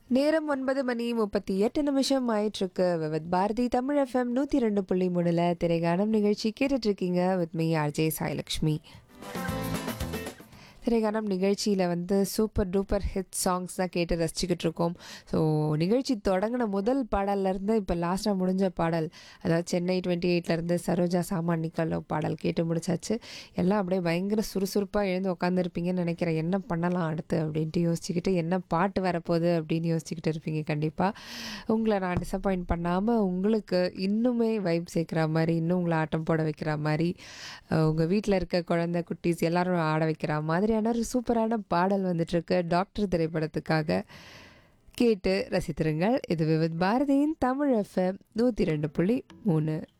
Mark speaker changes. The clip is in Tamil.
Speaker 1: நேரம் ஒன்பது மணி முப்பத்தி எட்டு நிமிஷம் ஆயிட்டிருக்கு வித் பாரதி தமிழ் எஃப்எம் நூற்றி ரெண்டு புள்ளி மூணில் திரைகானம் நிகழ்ச்சி கேட்டுட்டு இருக்கீங்க வித் மீ ஆர்ஜே சாய்லக்ஷ்மி திரைகானம் நிகழ்ச்சியில் வந்து சூப்பர் டூப்பர் ஹிட் சாங்ஸ் தான் கேட்டு ரசிச்சுக்கிட்டு இருக்கோம் ஸோ நிகழ்ச்சி தொடங்கின முதல் பாடல்லேருந்து இப்போ லாஸ்ட்டாக முடிஞ்ச பாடல் அதாவது சென்னை டுவெண்ட்டி எயிட்லேருந்து சரோஜா சாமானிக்கல் பாடல் கேட்டு முடிச்சாச்சு எல்லாம் அப்படியே பயங்கர சுறுசுறுப்பாக எழுந்து உட்காந்துருப்பீங்கன்னு நினைக்கிறேன் என்ன பண்ணலாம் அடுத்து அப்படின்ட்டு யோசிச்சுக்கிட்டு என்ன பாட்டு வரப்போகுது அப்படின்னு யோசிச்சுக்கிட்டு இருப்பீங்க கண்டிப்பாக உங்களை நான் டிசப்பாயிண்ட் பண்ணாமல் உங்களுக்கு இன்னுமே வைப் சேர்க்குற மாதிரி இன்னும் உங்களை ஆட்டம் போட வைக்கிற மாதிரி உங்கள் வீட்டில் இருக்க குழந்தை குட்டீஸ் எல்லாரும் ஆட வைக்கிற மாதிரியான ஒரு சூப்பரான பாடல் வந்துட்டுருக்கு டாக்டர் திரைப்படத்துக்காக கேட்டு ரசித்திருங்கள் இது விவித் பாரதியின் தமிழ் எஃப்எம் நூற்றி ரெண்டு புள்ளி மூணு